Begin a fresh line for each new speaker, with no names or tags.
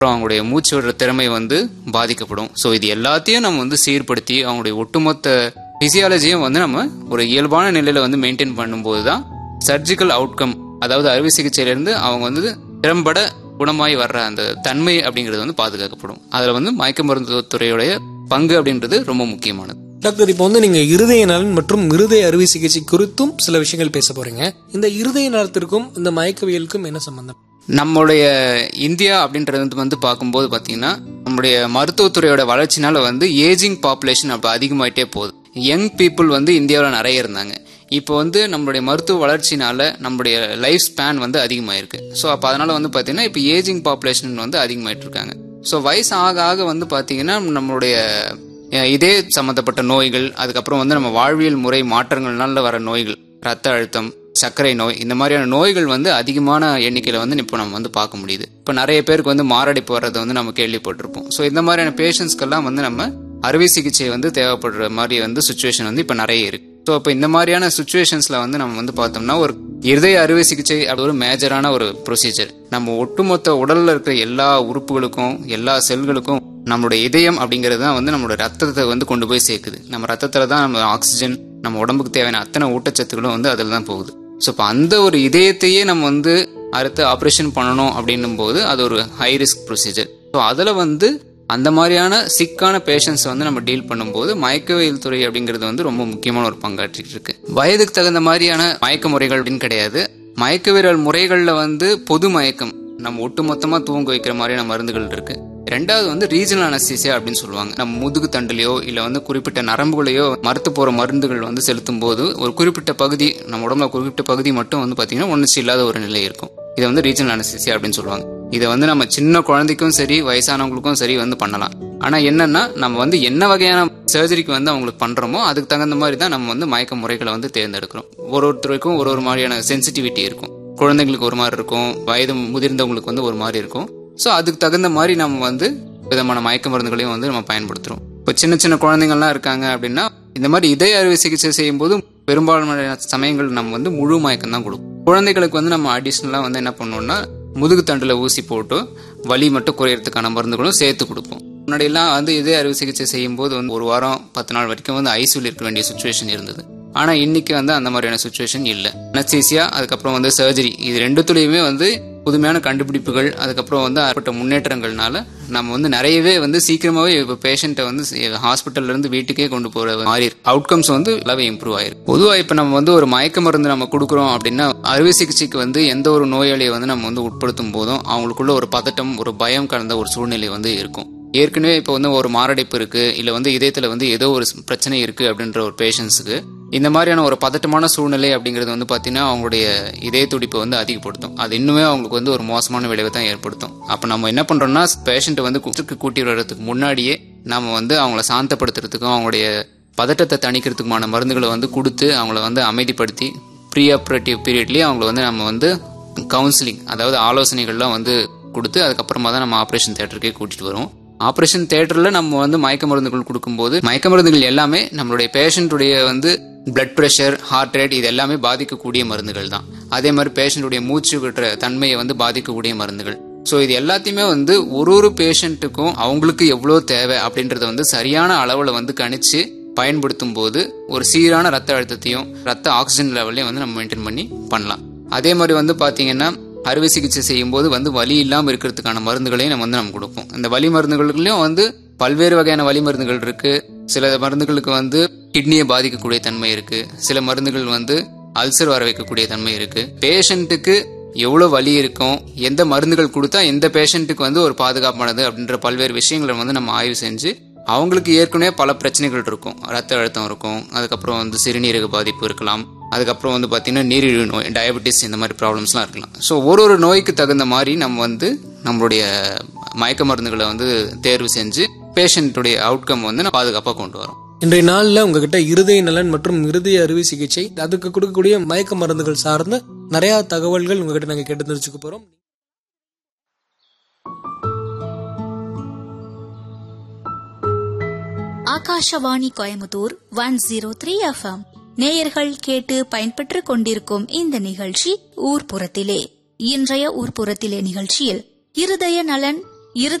அப்புறம் அவங்களுடைய மூச்சு விடுற திறமை வந்து பாதிக்கப்படும் ஸோ இது எல்லாத்தையும் நம்ம வந்து சீர்படுத்தி அவங்களுடைய ஒட்டுமொத்த பிசியாலஜியும் வந்து நம்ம ஒரு இயல்பான நிலையில வந்து மெயின்டைன் பண்ணும்போது தான் சர்ஜிக்கல் அவுட்கம் அதாவது அறுவை சிகிச்சையிலிருந்து அவங்க வந்து திறம்பட குணமாய் வர்ற அந்த தன்மை அப்படிங்கிறது வந்து பாதுகாக்கப்படும் அதுல வந்து மயக்க மருந்து துறையுடைய பங்கு அப்படின்றது ரொம்ப முக்கியமானது
டாக்டர் இப்போ வந்து நீங்க இருதய நலன் மற்றும் இருதய அறுவை சிகிச்சை குறித்தும் சில விஷயங்கள் பேச போறீங்க இந்த இருதய நலத்திற்கும் இந்த மயக்கவியலுக்கும் என்ன சம்பந்தம்
நம்மளுடைய இந்தியா அப்படின்றது வந்து வந்து பார்க்கும்போது பார்த்தீங்கன்னா நம்மளுடைய மருத்துவத்துறையோட வளர்ச்சினால வந்து ஏஜிங் பாப்புலேஷன் அப்போ அதிகமாயிட்டே போகுது யங் பீப்புள் வந்து இந்தியாவில் நிறைய இருந்தாங்க இப்போ வந்து நம்மளுடைய மருத்துவ வளர்ச்சினால நம்மளுடைய லைஃப் ஸ்பேன் வந்து அதிகமாயிருக்கு ஸோ அப்போ அதனால வந்து பார்த்தீங்கன்னா இப்போ ஏஜிங் பாப்புலேஷன் வந்து அதிகமாயிட்டு இருக்காங்க ஸோ வயசு ஆக ஆக வந்து பார்த்தீங்கன்னா நம்மளுடைய அஹ், இதே சம்மந்தப்பட்ட நோய்கள் அதுக்கப்புறம் வந்து நம்ம வாழ்வியல் முறை மாற்றங்கள்னால வர நோய்கள் ரத்த அழுத்தம் சர்க்கரை நோய் இந்த மாதிரியான நோய்கள் வந்து அதிகமான எண்ணிக்கையில் வந்து இப்போ நம்ம வந்து பார்க்க முடியுது இப்போ நிறைய பேருக்கு வந்து மாரடைப்பு வர்றதை வந்து நம்ம கேள்விப்பட்டிருப்போம் ஸோ இந்த மாதிரியான பேஷண்ட்ஸ்க்கெல்லாம் வந்து நம்ம அறுவை சிகிச்சை வந்து தேவைப்படுற மாதிரி வந்து சுச்சுவேஷன் வந்து இப்போ நிறைய இருக்கு ஸோ இப்போ இந்த மாதிரியான சுச்சுவேஷன்ஸ்ல வந்து நம்ம வந்து பார்த்தோம்னா ஒரு இருதய அறுவை சிகிச்சை அது ஒரு மேஜரான ஒரு ப்ரொசீஜர் நம்ம ஒட்டுமொத்த உடல்ல இருக்கிற எல்லா உறுப்புகளுக்கும் எல்லா செல்களுக்கும் நம்மளுடைய இதயம் அப்படிங்கிறது தான் வந்து நம்மளோட ரத்தத்தை வந்து கொண்டு போய் சேர்க்குது நம்ம ரத்தத்துல தான் நம்ம ஆக்சிஜன் நம்ம உடம்புக்கு தேவையான அத்தனை ஊட்டச்சத்துக்களும் வந்து அதில் தான் போகுது ஸோ இப்போ அந்த ஒரு இதயத்தையே நம்ம வந்து அடுத்து ஆப்ரேஷன் பண்ணணும் அப்படின்னும் போது அது ஒரு ஹை ரிஸ்க் ப்ரொசீஜர் ஸோ அதில் வந்து அந்த மாதிரியான சிக்கான பேஷண்ட்ஸ் வந்து நம்ம டீல் பண்ணும்போது மயக்கவியல் துறை அப்படிங்கிறது வந்து ரொம்ப முக்கியமான ஒரு பங்காற்றிட்டு இருக்கு வயதுக்கு தகுந்த மாதிரியான மயக்க முறைகள் அப்படின்னு கிடையாது மயக்கவியல் முறைகளில் வந்து பொது மயக்கம் நம்ம ஒட்டுமொத்தமா தூங்க வைக்கிற மாதிரியான மருந்துகள் இருக்கு ரெண்டாவது வந்து ரீஜனல் அனஸ்தீசியா அப்படின்னு சொல்லுவாங்க நம்ம முதுகு தண்டுலையோ இல்ல வந்து குறிப்பிட்ட நரம்புகளையோ மறுத்து போற மருந்துகள் வந்து செலுத்தும் போது ஒரு குறிப்பிட்ட பகுதி நம்ம உடம்புல குறிப்பிட்ட பகுதி மட்டும் வந்து பாத்தீங்கன்னா ஒன்றுச்சு இல்லாத ஒரு நிலை இருக்கும் இதை வந்து ரீஜனல் அனஸ்தீசியா அப்படின்னு சொல்லுவாங்க இதை வந்து நம்ம சின்ன குழந்தைக்கும் சரி வயசானவங்களுக்கும் சரி வந்து பண்ணலாம் ஆனா என்னன்னா நம்ம வந்து என்ன வகையான சர்ஜரிக்கு வந்து அவங்களுக்கு பண்றோமோ அதுக்கு தகுந்த மாதிரி தான் நம்ம வந்து மயக்க முறைகளை வந்து தேர்ந்தெடுக்கிறோம் ஒரு ஒருத்தருக்கும் ஒரு ஒரு மாதிரியான சென்சிட்டிவிட்டி இருக்கும் குழந்தைங்களுக்கு ஒரு மாதிரி இருக்கும் வயது முதிர்ந்தவங்களுக்கு வந்து ஒரு மாதிரி இருக்கும் ஸோ அதுக்கு தகுந்த மாதிரி நம்ம வந்து விதமான மயக்க மருந்துகளையும் வந்து நம்ம பயன்படுத்துறோம் இப்போ சின்ன சின்ன குழந்தைங்கள்லாம் இருக்காங்க அப்படின்னா இந்த மாதிரி இதய அறுவை சிகிச்சை செய்யும் போது பெரும்பாலான சமயங்கள் நம்ம வந்து முழு மயக்கம் தான் கொடுக்கும் குழந்தைகளுக்கு வந்து நம்ம அடிஷ்னலாக வந்து என்ன பண்ணோம்னா முதுகு தண்டுல ஊசி போட்டு வலி மட்டும் குறையறதுக்கான மருந்துகளும் சேர்த்து கொடுப்போம் முன்னாடியெல்லாம் வந்து இதய அறுவை சிகிச்சை செய்யும் போது வந்து ஒரு வாரம் பத்து நாள் வரைக்கும் வந்து ஐசியூல இருக்க வேண்டிய சுச்சுவேஷன் இருந்தது ஆனா இன்னைக்கு வந்து அந்த மாதிரியான சுச்சுவேஷன் இல்ல அனஸ்தீசியா அதுக்கப்புறம் வந்து சர்ஜரி இது ரெண்டுத்துலயுமே வந்து புதுமையான கண்டுபிடிப்புகள் அதுக்கப்புறம் வந்து ஏற்பட்ட முன்னேற்றங்கள்னால நம்ம வந்து நிறையவே வந்து சீக்கிரமாவே இப்போ பேஷண்ட்டை வந்து ஹாஸ்பிட்டல்ல இருந்து வீட்டுக்கே கொண்டு போற மாதிரி அவுட்கம்ஸ் வந்து நல்லாவே இம்ப்ரூவ் ஆயிருக்கு பொதுவா இப்ப நம்ம வந்து ஒரு மயக்க மருந்து நம்ம கொடுக்குறோம் அப்படின்னா அறுவை சிகிச்சைக்கு வந்து எந்த ஒரு நோயாளியை வந்து நம்ம வந்து உட்படுத்தும் போதும் அவங்களுக்குள்ள ஒரு பதட்டம் ஒரு பயம் கலந்த ஒரு சூழ்நிலை வந்து இருக்கும் ஏற்கனவே இப்போ வந்து ஒரு மாரடைப்பு இருக்கு இல்ல வந்து இதயத்துல வந்து ஏதோ ஒரு பிரச்சனை இருக்கு அப்படின்ற ஒரு பேஷண்ட்ஸுக்கு இந்த மாதிரியான ஒரு பதட்டமான சூழ்நிலை அப்படிங்கிறது வந்து பாத்தீங்கன்னா அவங்களுடைய இதய துடிப்பை வந்து அதிகப்படுத்தும் அது இன்னுமே அவங்களுக்கு வந்து ஒரு மோசமான விளைவை தான் ஏற்படுத்தும் அப்ப நம்ம என்ன பண்றோம்னா பேஷண்ட்டை வந்து கூட்டுக்கு கூட்டி வர்றதுக்கு முன்னாடியே நம்ம வந்து அவங்கள சாந்தப்படுத்துறதுக்கும் அவங்களுடைய பதட்டத்தை தணிக்கிறதுக்குமான மருந்துகளை வந்து கொடுத்து அவங்கள வந்து அமைதிப்படுத்தி ப்ரீ ஆப்ரேட்டிவ் பீரியட்லயே அவங்கள வந்து நம்ம வந்து கவுன்சிலிங் அதாவது ஆலோசனைகள்லாம் வந்து கொடுத்து அதுக்கப்புறமா தான் நம்ம ஆப்ரேஷன் தேட்டருக்கே கூட்டிட்டு வரோம் ஆப்ரேஷன் தேட்டரில் நம்ம வந்து மயக்க மருந்துகள் கொடுக்கும்போது மயக்க மருந்துகள் எல்லாமே நம்மளுடைய பேஷண்ட்டுடைய வந்து பிளட் ப்ரெஷர் ஹார்ட் ரேட் இது எல்லாமே பாதிக்கக்கூடிய மருந்துகள் தான் அதே மாதிரி பேஷண்ட்டுடைய மூச்சு விடுற தன்மையை வந்து பாதிக்கக்கூடிய மருந்துகள் ஸோ இது எல்லாத்தையுமே வந்து ஒரு ஒரு பேஷண்ட்டுக்கும் அவங்களுக்கு எவ்வளோ தேவை அப்படின்றத வந்து சரியான அளவில் வந்து கணிச்சு பயன்படுத்தும் போது ஒரு சீரான ரத்த அழுத்தத்தையும் ரத்த ஆக்சிஜன் லெவலையும் வந்து நம்ம மெயின்டைன் பண்ணி பண்ணலாம் அதே மாதிரி வந்து பாத்தீங்கன்னா அறுவை சிகிச்சை செய்யும் போது வந்து வலி இல்லாமல் இருக்கிறதுக்கான மருந்துகளையும் நம்ம வந்து நம்ம கொடுப்போம் இந்த வலி மருந்துகளுக்குலயும் வந்து பல்வேறு வகையான வலி மருந்துகள் இருக்கு சில மருந்துகளுக்கு வந்து கிட்னியை பாதிக்கக்கூடிய தன்மை இருக்கு சில மருந்துகள் வந்து அல்சர் வர வைக்கக்கூடிய தன்மை இருக்கு பேஷண்ட்டுக்கு எவ்வளவு வலி இருக்கும் எந்த மருந்துகள் கொடுத்தா எந்த பேஷண்ட்டுக்கு வந்து ஒரு பாதுகாப்பானது அப்படின்ற பல்வேறு விஷயங்களை வந்து நம்ம ஆய்வு செஞ்சு அவங்களுக்கு ஏற்கனவே பல பிரச்சனைகள் இருக்கும் ரத்த அழுத்தம் இருக்கும் அதுக்கப்புறம் வந்து சிறுநீரக பாதிப்பு இருக்கலாம் அதுக்கப்புறம் வந்து பார்த்தீங்கன்னா நீரிழிவு நோய் டயபெட்டிஸ் இந்த மாதிரி ப்ராப்ளம்ஸ்லாம் இருக்கலாம் ஸோ ஒரு ஒரு நோய்க்கு தகுந்த மாதிரி நம்ம வந்து நம்மளுடைய மயக்க மருந்துகளை வந்து தேர்வு செஞ்சு பேஷண்ட்டுடைய அவுட்கம் வந்து நம்ம பாதுகாப்பாக கொண்டு வரோம்
இன்றைய நாள்ல உங்ககிட்ட இருதய நலன் மற்றும் இருதய அறுவை சிகிச்சை அதுக்கு கொடுக்கக்கூடிய மயக்க மருந்துகள் சார்ந்த நிறைய தகவல்கள் உங்ககிட்ட நாங்க கேட்டு தெரிஞ்சுக்க போறோம்
Akashvani Coimbatore one zero three FM நேயர்கள் கேட்டு பயன்பெற்றுக் கொண்டிருக்கும் இந்த நிகழ்ச்சி ஊர்ப்புறத்திலே இன்றைய ஊர்ப்புறத்திலே நிகழ்ச்சியில் இருதய நலன் இரு